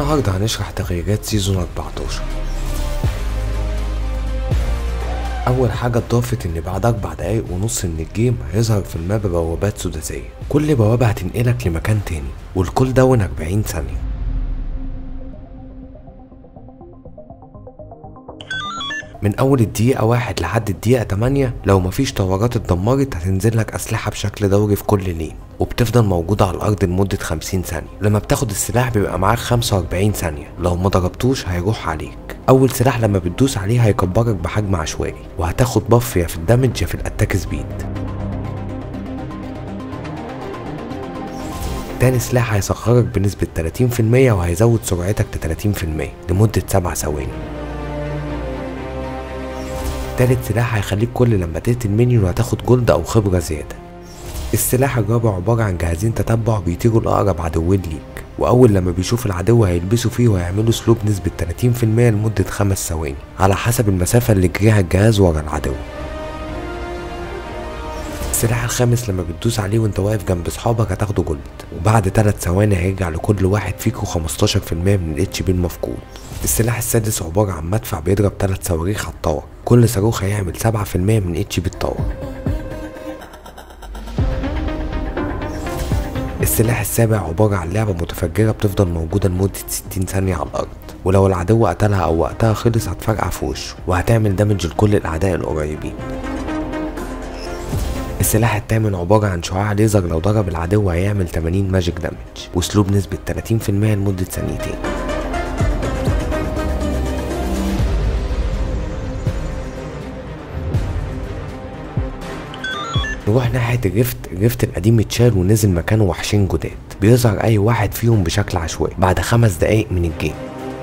النهاردة هنشرح تغييرات سيزون 14 أول حاجة اتضافت إن بعد أربع دقايق ونص من الجيم هيظهر في الماب بوابات سداسية كل بوابة هتنقلك لمكان تاني والكل دون 40 ثانية من أول الدقيقة واحد لحد الدقيقة 8 لو مفيش طورات اتدمرت هتنزل لك أسلحة بشكل دوري في كل لين وبتفضل موجودة على الأرض لمدة 50 ثانية لما بتاخد السلاح بيبقى معاك 45 ثانية لو ما ضربتوش هيروح عليك أول سلاح لما بتدوس عليه هيكبرك بحجم عشوائي وهتاخد باف يا في الدمج يا في الأتاك سبيد تاني سلاح هيصغرك بنسبة 30% وهيزود سرعتك ل 30% لمدة 7 ثواني تالت سلاح هيخليك كل لما تقتل مينيون هتاخد جولد او خبرة زيادة السلاح الرابع عبارة عن جهازين تتبع بيطيروا لأقرب عدوين ليك وأول لما بيشوف العدو هيلبسوا فيه وهيعملوا سلوب نسبة 30% لمدة خمس ثواني على حسب المسافة اللي جريها الجهاز ورا العدو السلاح الخامس لما بتدوس عليه وانت واقف جنب اصحابك هتاخده جولد وبعد 3 ثواني هيرجع لكل واحد فيكم 15% من الاتش بي المفقود السلاح السادس عبارة عن مدفع بيضرب 3 صواريخ على الطاور كل صاروخ هيعمل 7% من اتش بي الطاور السلاح السابع عبارة عن لعبة متفجرة بتفضل موجودة لمدة 60 ثانية على الأرض ولو العدو قتلها أو وقتها خلص هتفرقع في وشه وهتعمل دامج لكل الأعداء القريبين السلاح التامن عبارة عن شعاع ليزر لو ضرب العدو هيعمل 80 ماجيك دامج واسلوب نسبة 30% لمدة ثانيتين نروح ناحية الريفت الريفت القديم اتشال ونزل مكانه وحشين جداد بيظهر أي واحد فيهم بشكل عشوائي بعد خمس دقايق من الجيم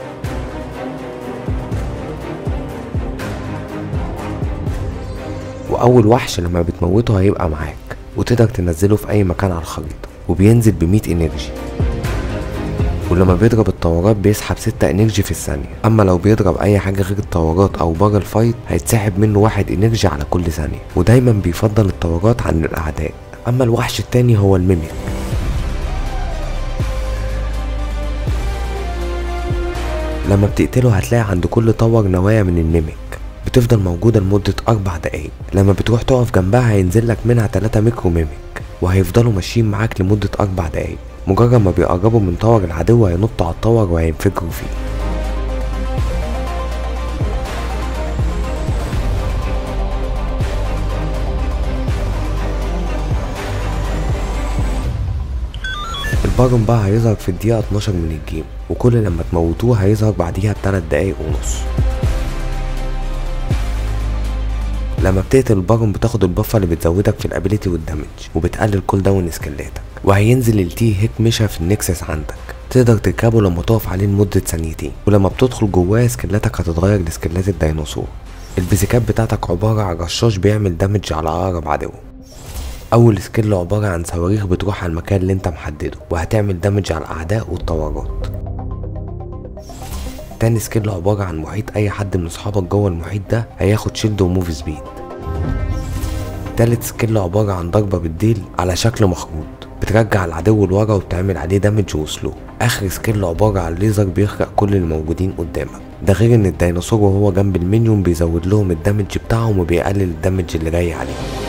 وأول وحش لما بتموته هيبقى معاك وتقدر تنزله في أي مكان على الخريطة وبينزل بمية انرجي ولما بيضرب الطورات بيسحب ستة انرجي في الثانية اما لو بيضرب اي حاجة غير الطورات او بره الفايت هيتسحب منه واحد انرجي على كل ثانية ودايما بيفضل الطورات عن الاعداء اما الوحش التاني هو الميميك لما بتقتله هتلاقي عند كل طور نوايا من الميميك بتفضل موجودة لمدة أربع دقايق لما بتروح تقف جنبها هينزل لك منها تلاتة ميكرو ميميك وهيفضلوا ماشيين معاك لمدة أربع دقايق مجرد ما بيقربوا من طور العدو هينطوا على الطور وهينفجروا فيه البارون بقى هيظهر في الدقيقة 12 من الجيم وكل لما تموتوه هيظهر بعديها بتلات دقايق ونص لما بتقتل البارون بتاخد البفة اللي بتزودك في الابيليتي والدمج وبتقلل كل داون سكلاتك وهينزل التي هيك مشا في النكسس عندك تقدر تركبه لما تقف عليه لمدة ثانيتين ولما بتدخل جواه سكلاتك هتتغير لسكلات الديناصور الفيزيكات بتاعتك عبارة عن رشاش بيعمل دمج على أقرب عدو أول سكيل عبارة عن صواريخ بتروح على المكان اللي انت محدده وهتعمل دمج على الأعداء والطورات تاني سكيل عبارة عن محيط أي حد من أصحابك جوه المحيط ده هياخد شيلد وموف سبيد تالت سكيل عبارة عن ضربة بالديل على شكل مخروط بترجع العدو لورا وبتعمل عليه دامج وسلو آخر سكيل عبارة عن ليزر بيخرق كل الموجودين قدامك ده غير ان الديناصور وهو جنب المنيون بيزود لهم الدمج بتاعهم وبيقلل الدمج اللي جاي عليهم